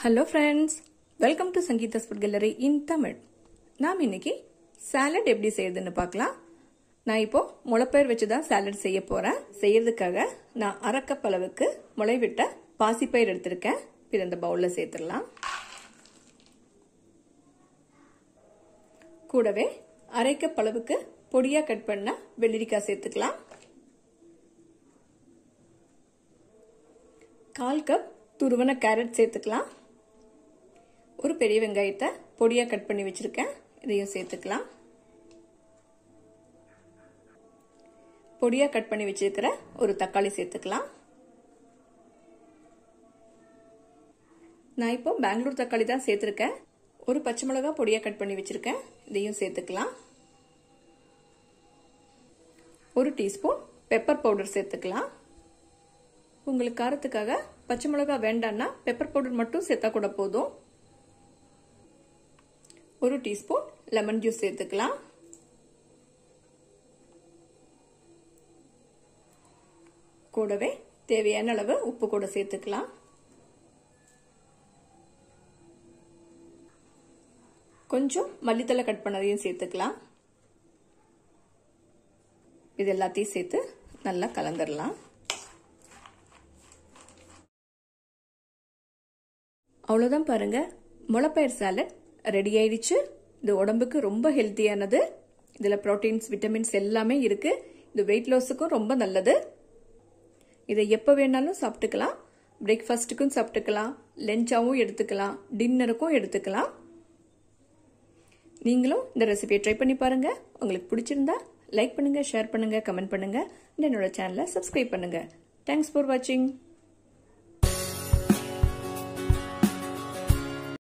hello friends welcome to Sangeetha food gallery in Tamil நாம் இன்னைக்கு salad எப்படி செய்யறதுன்னு பார்க்கலாம் நான் இப்போ முளைப்பயிர் வச்சு தான் சாலட் செய்ய போறேன் செய்யறதுக்காக நான் அரை கப் அளவுக்கு முளைவிட்ட பாசிப்பயிர் எடுத்திருக்கேன் இது இந்த பவுலில் சேர்த்துடலாம் கூடவே அரை கப் அளவுக்கு பொடியாக கட் பண்ண வெள்ளரிக்காய் சேர்த்துக்கலாம் கால் கப் துருவன கேரட் சேர்த்துக்கலாம் ஒரு பெரிய வெங்காயத்தை பொடியாக கட் பண்ணி வச்சுருக்கேன் இதையும் சேர்த்துக்கலாம் பொடியாக கட் பண்ணி வச்சிருக்கிற ஒரு தக்காளி சேர்த்துக்கலாம் நான் இப்போ பெங்களூர் தக்காளி தான் சேர்த்துருக்கேன் ஒரு பச்சை மிளகா பொடியாக கட் பண்ணி வச்சுருக்கேன் இதையும் சேர்த்துக்கலாம் ஒரு டீஸ்பூன் பெப்பர் பவுடர் சேர்த்துக்கலாம் உங்களுக்கு காரத்துக்காக பச்சை மிளகா வேண்டான்னா பெப்பர் பவுடர் மட்டும் சேர்த்தா கூட போதும் ஒரு டீஸ்பூன் லெமன் ஜூஸ் சேர்த்துக்கலாம் கூடவே தேவையான அளவு உப்பு கூட சேர்த்துக்கலாம் கொஞ்சம் மல்லித்தலை கட் பண்ணதையும் சேர்த்துக்கலாம் இது எல்லாத்தையும் சேர்த்து நல்லா கலந்துடலாம் அவ்வளோதான் பாருங்க முளைப்பயிர் சாலட் ரெடி ஆயிடுச்சு இது உடம்புக்கு ரொம்ப ஹெல்த்தியானது இதில் ப்ரோட்டீன்ஸ் விட்டமின்ஸ் எல்லாமே இருக்கு இது வெயிட் லாஸுக்கும் ரொம்ப நல்லது இதை எப்போ வேணாலும் சாப்பிட்டுக்கலாம் பிரேக்ஃபாஸ்ட்டுக்கும் சாப்பிட்டுக்கலாம் லஞ்சாவும் எடுத்துக்கலாம் டின்னருக்கும் எடுத்துக்கலாம் நீங்களும் இந்த ரெசிபியை ட்ரை பண்ணி பாருங்க உங்களுக்கு பிடிச்சிருந்தா லைக் பண்ணுங்க ஷேர் பண்ணுங்க கமெண்ட் பண்ணுங்க என்னோட சேனலை சப்ஸ்கிரைப் பண்ணுங்க தேங்க்ஸ் ஃபார் வாட்சிங்